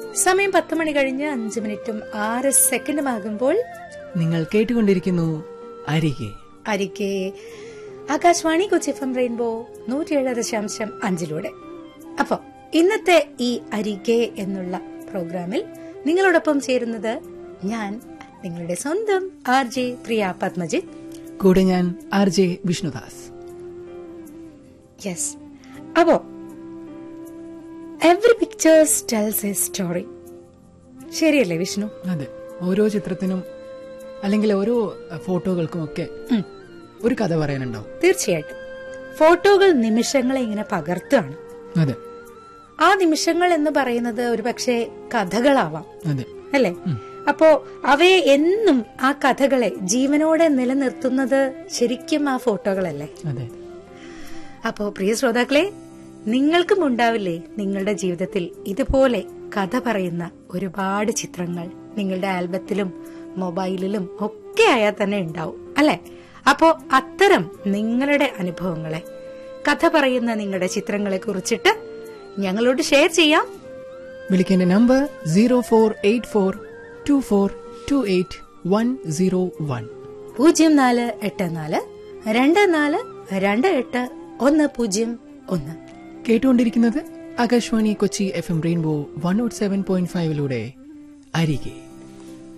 സമയം പത്ത് മണി കഴിഞ്ഞ് അഞ്ച് മിനിറ്റും ആറ് സെക്കൻഡും ആകുമ്പോൾ നിങ്ങൾ കേട്ടുകൊണ്ടിരിക്കുന്നു അരികെ അരികെ Akashvani Kochi F M rainbow നൂറ്റിയേഴ് ദശാംശം അഞ്ചിലൂടെ അപ്പോ ഇന്നത്തെ ഈ അരികെ എന്നുള്ള പ്രോഗ്രാമിൽ നിങ്ങളോടൊപ്പം ചേരുന്നത് ഞാൻ നിങ്ങളുടെ സ്വന്തം ആർ ജെ പ്രിയ പത്മജിത്ത് കൂടെ ഞാൻ ആർ ജെ വിഷ്ണുദാസ് യെസ് അപ്പോ every pictures tells a story ശരിയല്ലേ വിഷ്ണു അതെ ഓരോ ചിത്രത്തിനും അല്ലെങ്കിൽ ഓരോ ഫോട്ടോകൾക്കും ഒക്കെ ഉം. ഒരു കഥ പറയാനുണ്ടാവും തീർച്ചയായിട്ടും ഫോട്ടോകൾ നിമിഷങ്ങളെ ഇങ്ങനെ പകർത്തുകയാണ് അതെ ആ നിമിഷങ്ങൾ എന്ന് പറയുന്നത് ഒരുപക്ഷെ കഥകളാവാം അതെ അല്ലേ അപ്പോ അവയെ എന്നും ആ കഥകളെ ജീവനോടെ നിലനിർത്തുന്നത് ശരിക്കും ആ ഫോട്ടോകളല്ലേ അതെ അപ്പോ പ്രിയ ശ്രോതാക്കളെ നിങ്ങൾക്കും ഉണ്ടാവില്ലേ നിങ്ങളുടെ ജീവിതത്തിൽ ഇതുപോലെ കഥ പറയുന്ന ഒരുപാട് ചിത്രങ്ങൾ നിങ്ങളുടെ ആൽബത്തിലും മൊബൈലിലും ഒക്കെ ആയാൽ തന്നെ ഉണ്ടാവും അല്ലെ അപ്പോ അത്തരം നിങ്ങളുടെ അനുഭവങ്ങളെ കഥ പറയുന്ന നിങ്ങളുടെ ചിത്രങ്ങളെ കുറിച്ചിട്ട് ഞങ്ങളോട് ഷെയർ ചെയ്യാം വിളിക്കേണ്ട number zero four eight four two four two eight one zero one പൂജ്യം നാല് എട്ട് നാല് രണ്ട് നാല് രണ്ട് എട്ട് ഒന്ന് പൂജ്യം ഒന്ന് കേട്ടുകൊണ്ടിരിക്കുന്നത് Akashvani Kochi F M rainbow one nought seven point ഫൈവിലൂടെ അരികെ